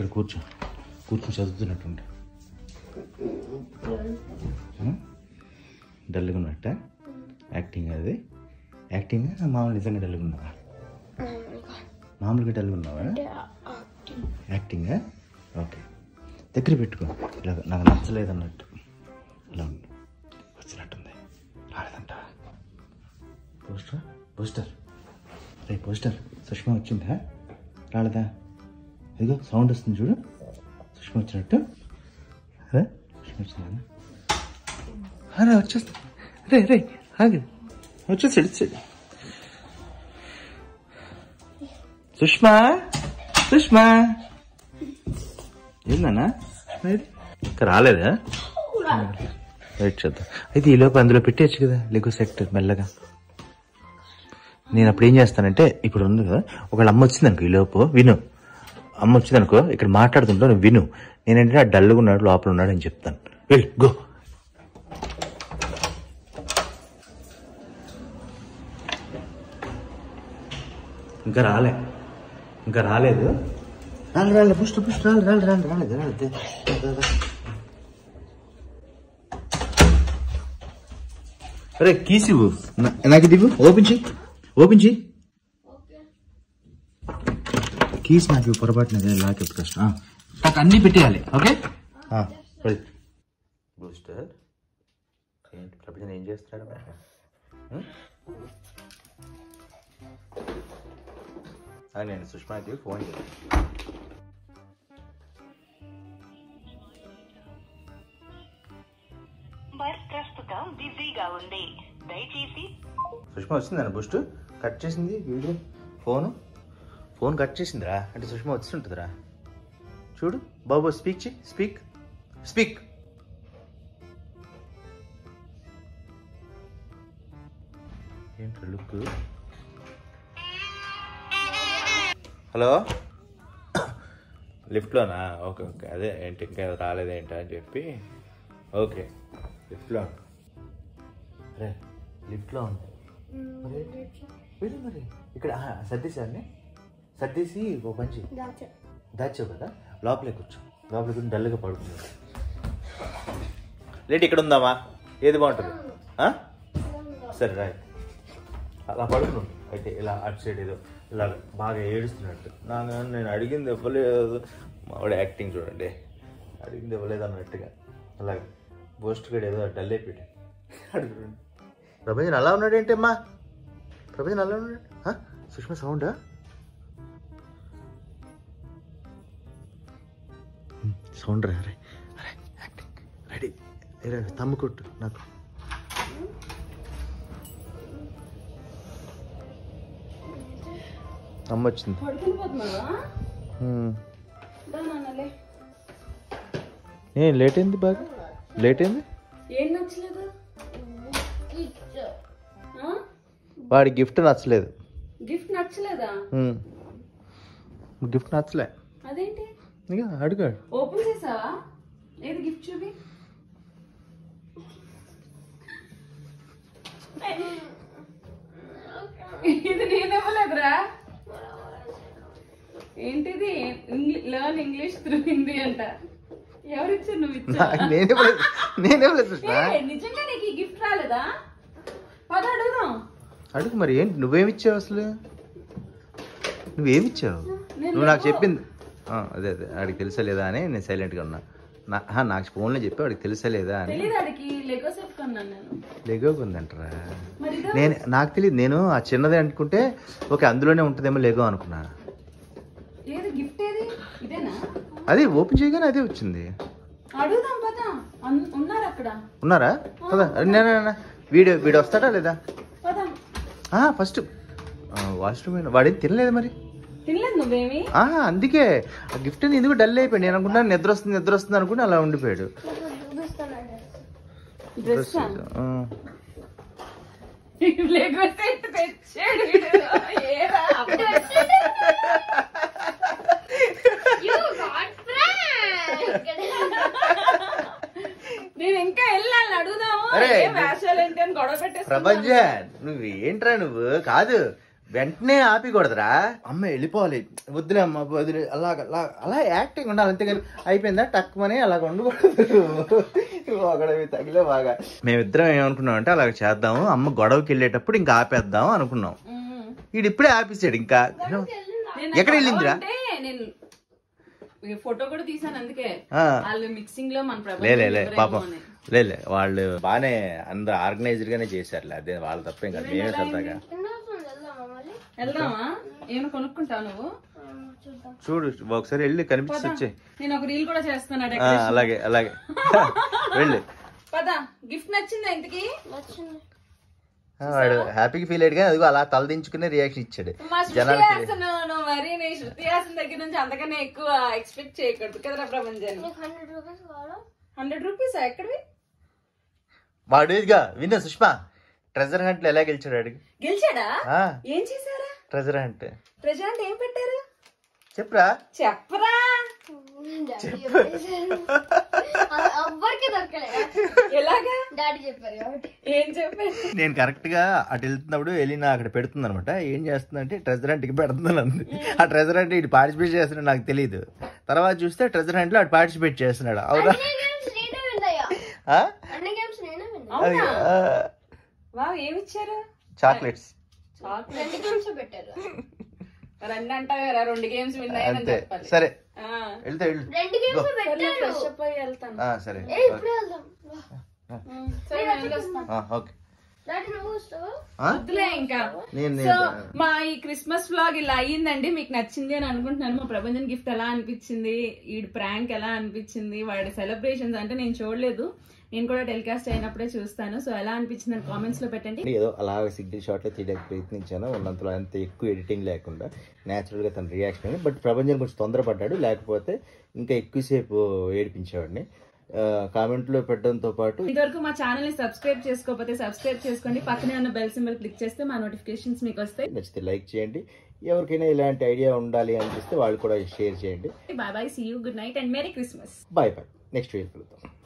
ఇక్కడ కూర్చో కూర్చొని చదువుతున్నట్టుండే డల్గా ఉన్నట్ట యాక్టింగ్ అది యాక్టింగ్ మామూలు నిజంగా డల్గా ఉన్నావా మామూలుగా డల్గా ఉన్నావా యాక్టింగ్ ఓకే దగ్గర పెట్టుకో ఇలా నాకు నచ్చలేదు అన్నట్టు ఇలా ఉండు వచ్చినట్టుంది రాలేదంట పోస్టర్ పోస్టర్ రే పోస్టర్ సుష్మా వచ్చిందా రాలేదా ఇదిగో సౌండ్ వస్తుంది చూడు సుష్మా వచ్చినట్టు అరే సుష్మా వచ్చిందా అరే వచ్చేస్తా రే రే ఆగు వచ్చేసాడు వచ్చాడు సుష్మా సుష్మా ఏందన్నా మరి ఇంకా రాలేదా వెయిట్ చేద్దాం అయితే ఈ లోపు అందులో పెట్టేయచ్చు కదా లెగో సెట్ మెల్లగా నేను అప్పుడు ఏం చేస్తానంటే ఇప్పుడు ఉంది కదా ఒకళ్ళ అమ్మ వచ్చింది అనుకో ఈ లోపు విను అమ్మ వచ్చింది అనుకో ఇక్కడ మాట్లాడుతుంటా నువ్వు విను నేనంటే ఆ డల్గా ఉన్నాడు లోపల ఉన్నాడు అని చెప్తాను వెళ్ళి గో ఇంకా రాలే ఇంకా రాలేదు రాలే రాలే పుష్ట పుష్ట రాలే రాలే రాలే రాలేదు రాలేదు రా, రా. అరే కీస్ ఇవ్వు నా- నాకు ఇది ఇవ్వు ఓపెన్ చెయ్యి ఓపెన్ చెయ్యి కీస్ నాకు ఇవ్వు, పొరపాటున అదే లాక్ ఎప్పుడు కష్టం ఆ, నాకు అన్నీ పెట్టేయాలి ఓకే బూస్టర్ ఏంటి ప్రపంచం ఏం చేస్తున్నాడు ఉం? ఆ, నేను సుష్మాకి ఫోన్ చేయాలి బస్ ప్రస్తుతం బిజీగా ఉంది దయచేసి సుష్మా వచ్చిందన్న బూస్ట్ కట్ చేసింది వీడియో ఫోను ఫోన్ కట్ చేసిందిరా అంటే సుష్మా వచ్చింటుందిరా చూడు బాబు స్పీక్ చి స్పీక్ స్పీక్ ఏంటి లుక్ హలో లిఫ్ట్లోనా ఓకే ఓకే అదే ఏంటి ఇంకా రాలేదేంటా అని చెప్పి ఓకే లిఫ్ట్లో అరే లిఫ్ట్లో ఉంది మరి వెళ్ళు మరి ఇక్కడ ఆ, సర్దేశాన్ని సర్దేసి ఓ పంచి దాచావు కదా లోపలే కూర్చో లోపల కూర్చొని డల్గా పడుతుంది లేట్ ఇక్కడ ఉందామా ఏది బాగుంటుంది ఆ? సరే రాయ్ అలా పడుకున్నాడు అయితే ఇలా అటు సైడ్ ఏదో ఇలా బాగా ఏడుస్తున్నట్టు నాకు నేను అడిగింది ఇవ్వలేదు మావాడు యాక్టింగ్ చూడండి అడిగింది ఇవ్వలేదు అన్నట్టుగా అలాగే పోస్ట్ గడ్ ఏదో డల్ అయిపోయాడు అడుగుడు ప్రభంజన్ అలా ఉన్నాడు ఏంటి అమ్మా ప్రభంజన్ అలా ఉన్నాడు ఆ? సుష్మా సౌండా సౌండ్ రా అరే అరే యాక్టింగ్ రెడీ అరే తమ్ము కొట్టు నాకు అమ్మ వచ్చింది పడుకుని పోతున్నావా హ్మ్. దా నాన్నలే ఏ లేట్ అయింది బాగా లేట్ అయింది ఏం నచ్చలేదు ఆ? వాడి గిఫ్ట్ నచ్చలేదు గిఫ్ట్ నచ్చలేదా హ్మ్. గిఫ్ట్ నచ్చలే అదేంటి ఇక అడిగాడు ఓపెన్ చేసావా ఏది గిఫ్ట్ చూపి ఇది నేను ఇవ్వలేదురా ఏంటిది లర్న్ ఇంగ్లీష్ త్రూ హిందీ అంట ఎవరిచ్చారు నువ్వు నాకు ఇచ్చా నేనే ఇవ్వలేదు. నేనే ఇవ్వలేదు సుష్మా నిజంగా నీకు ఈ గిఫ్ట్ రాలేదా పద అడుగుదాం అడుగు మరి ఏంటి నువ్వేమిచ్చావు అసలు నువ్వేమిచ్చావు నేను నువ్వు నాకు లేవు. చెప్పింది ఆ, అదే అదే వాడికి తెలుసా లేదా అని నేను సైలెంట్గా ఉన్నా నా ఆ, నాకు ఫోన్లో చెప్పి వాడికి తెలుసా లేదా అని తెలీదు ఆడికి లెగో సెట్ కొన్నాను నేను లెగోగా ఉందంటరా మరి ఇదో నేను నాకు తెలియదు నేను ఆ చిన్నది అనుకుంటే ఓకే అందులోనే ఉంటుందేమో లెగో అనుకున్నా ఏది గిఫ్ట్ ఏది ఇదేనా అది ఓపెన్ చేయగానే అదే వచ్చింది అడుగుదాం పద అన్- ఉన్నారు అక్కడ ఉన్నారా పద నేను వీడియో వీడియో వస్తాడా లేదా పద ఫస్ట్ వాష్రూమ్ వాడేం తినలేదు మరి తినలేదు నువ్వేమి ఆ, అందుకే ఆ గిఫ్ట్ అని ఎందుకు డల్ అయిపోయాడు నేను అనుకున్నాను నిద్ర వస్తుంది నిద్ర వస్తుంది అనుకుని అలా ఉండిపోయాడు డ్రెస్ ఆ. లెగో సెట్ తెచ్చాడు వీడు. ఏరా నేను ఇంకా వెళ్ళాలి అడుగుదాము అరే, ఏ వేషాలు ఏంటి అని గొడవ పెట్టేసుకున్నాను. ప్రపంచ నువ్వు ఏంట్రా నువ్వు కాదు వెంటనే ఆపికూడదురా అమ్మ వెళ్ళిపోవాలి వద్దులే అమ్మ వదిలే అలా అలా అలా యాక్టింగ్ ఉండాలి అంతేగాని అయిపోయిందా టక్కుమని అలాగ ఉండకూడదు ఒకడ తగిలే బాగా మేమిద్దరం ఏమనుకున్నాం అంటే అలాగ చేద్దాము అమ్మ గొడవకి వెళ్ళేటప్పుడు ఇంకా ఆపేద్దాం అనుకున్నాం వీడు ఇప్పుడే ఆపేసాడు ఇంకా నేను ఎక్కడ వెళ్ళిందిరా? అంటే నేను ఫోటో కూడా తీసాను అందుకే ఆ. వాళ్ళు మిక్సింగ్ లో మన లే ప్రభావం లే లే ఎవరేమో పాపం అని. లే లే వాళ్ళు బాగానే అందరు ఆర్గనైజ్డ్ గానే చేశారులే అదే వాళ్ళ తప్పేం కాదు మేమే సరదాగా వెళ్దామా ఏమైనా కొనుక్కుంటావు నువ్వు చూడు ఒకసారి వెళ్ళి కనిపించి వచ్చే నేను ఒక రీల్ కూడా చేస్తాను ఆ ఆ, decoration. అలాగే అలాగే వెళ్ళు పద గిఫ్ట్ నచ్చిందా ఇంతకి ఆ, వాడు హ్యాపీగా ఫీల్ అయ్యాడు కానీ అదిగో అలా తలదించుకునే రియాక్షన్ ఇచ్చాడు మా శృతి జనాలకి హాసన్ నువ్వు మరి నీ శృతి హాసన్ దగ్గర నుంచి అంతకన్నా ఎక్కువ ఎక్స్పెక్ట్ చేయకూడదు కదరా ప్రపంచాన్ని హండ్రెడ్ రూపీస్ కావాలా హండ్రెడ్ రూపీస్ ఎక్కడివి వాడు ఇదిగా విన్నా సుష్మా ట్రెజర్ హంట్ ఎలా గెలిచాడు అడిగి గెలిచాడా ఏం చేశారా ట్రెజర్ హంట్ ప్రజెంట్ ఏం పెట్టారు చెప్పురా చెప్పరా డాడీ చెప్పేశారు అ- ఎవ్వరికి దొరకలేదు ఎలాగా డాడీ చెప్పారు కాబట్టి ఏం చెప్పారు నేను కరెక్ట్ గా అటు వెళ్తున్నప్పుడు ఎలినా అక్కడ పెడుతుంది అనమాట ఏం చేస్తుందంటే ట్రెజర్ హంట్కి పెడుతున్నాను అంది ఆ ట్రెజర్ హంట్ ఇటు పార్టిసిపేట్ చేస్తున్నాడు నాకు తెలియదు తర్వాత చూస్తే ట్రెజర్ హంట్ లో అటు పార్టిసిపేట్ చేస్తున్నాడు అవునా అన్ని గేమ్స్ నేనే విన్నాయా ఆ? అన్ని గేమ్స్ నేనే విన్నా అది అవునా వావ్ ఏమి ఇచ్చారు చాక్లెట్స్ చాక్లెట్ రెండు గేమ్స్ పెట్టారు రెండు అంటావు కదా రెండు గేమ్స్ విన్నాయని అంతే చెప్పాలి సరే ఆ. వెళ్తే వెళ్ళు రెండు గేమ్స్ సర్లే, పెట్టారు ఫ్రెష్ అప్ అయ్యి వెళ్తాను ఆ, సరే ఏ ఇప్పుడే వెళ్దాం ఉమ్, సరే నేను వెళ్ళొస్తాను. ఆ, ఓకే డాడీ నువ్వు వస్తావా ఆ? వద్దులే ఇంకా నేను సో నేను మా ఈ క్రిస్మస్ వ్లాగ్ ఇలా అయ్యిందండి మీకు నచ్చింది అని అనుకుంటున్నాను మా ప్రభంజన్ గిఫ్ట్ ఎలా అనిపించింది ఈ ప్రాంక్ ఎలా అనిపించింది వాడి సెలబ్రేషన్స్ అంటే నేను చూడలేదు నేను కూడా టెలికాస్ట్ అయినప్పుడే చూస్తాను సో ఎలా అనిపించింది అని కామెంట్స్ లో పెట్టండి ఏదో అలా సిగ్నల్ షాట్లో తీయడానికి ప్రయత్నించాను ఉన్నంతలో అంత ఎక్కువ ఎడిటింగ్ లేకుండా న్యాచురల్గా తన రియాక్షన్ అని బట్ ప్రపంచం కొంచెం తొందరపడ్డాడు లేకపోతే ఇంకా ఎక్కువసేపు ఏడిపించేవాడిని కామెంట్లో పెట్టడంతో పాటు ఇంతవరకు మా ఛానల్ ని సబ్స్క్రైబ్ చేసుకోకపోతే సబ్స్క్రైబ్ చేసుకోండి పక్కనే ఉన్న బెల్ సింబల్ క్లిక్ చేస్తే మా నోటిఫికేషన్స్ మీకు వస్తాయి నచ్చితే లైక్ చేయండి ఎవరికైనా ఇలాంటి ఐడియా ఉండాలి అనిపిస్తే వాళ్ళు కూడా షేర్ చేయండి bye bye see you good night and merry Christmas bye bye next week కలుద్దాం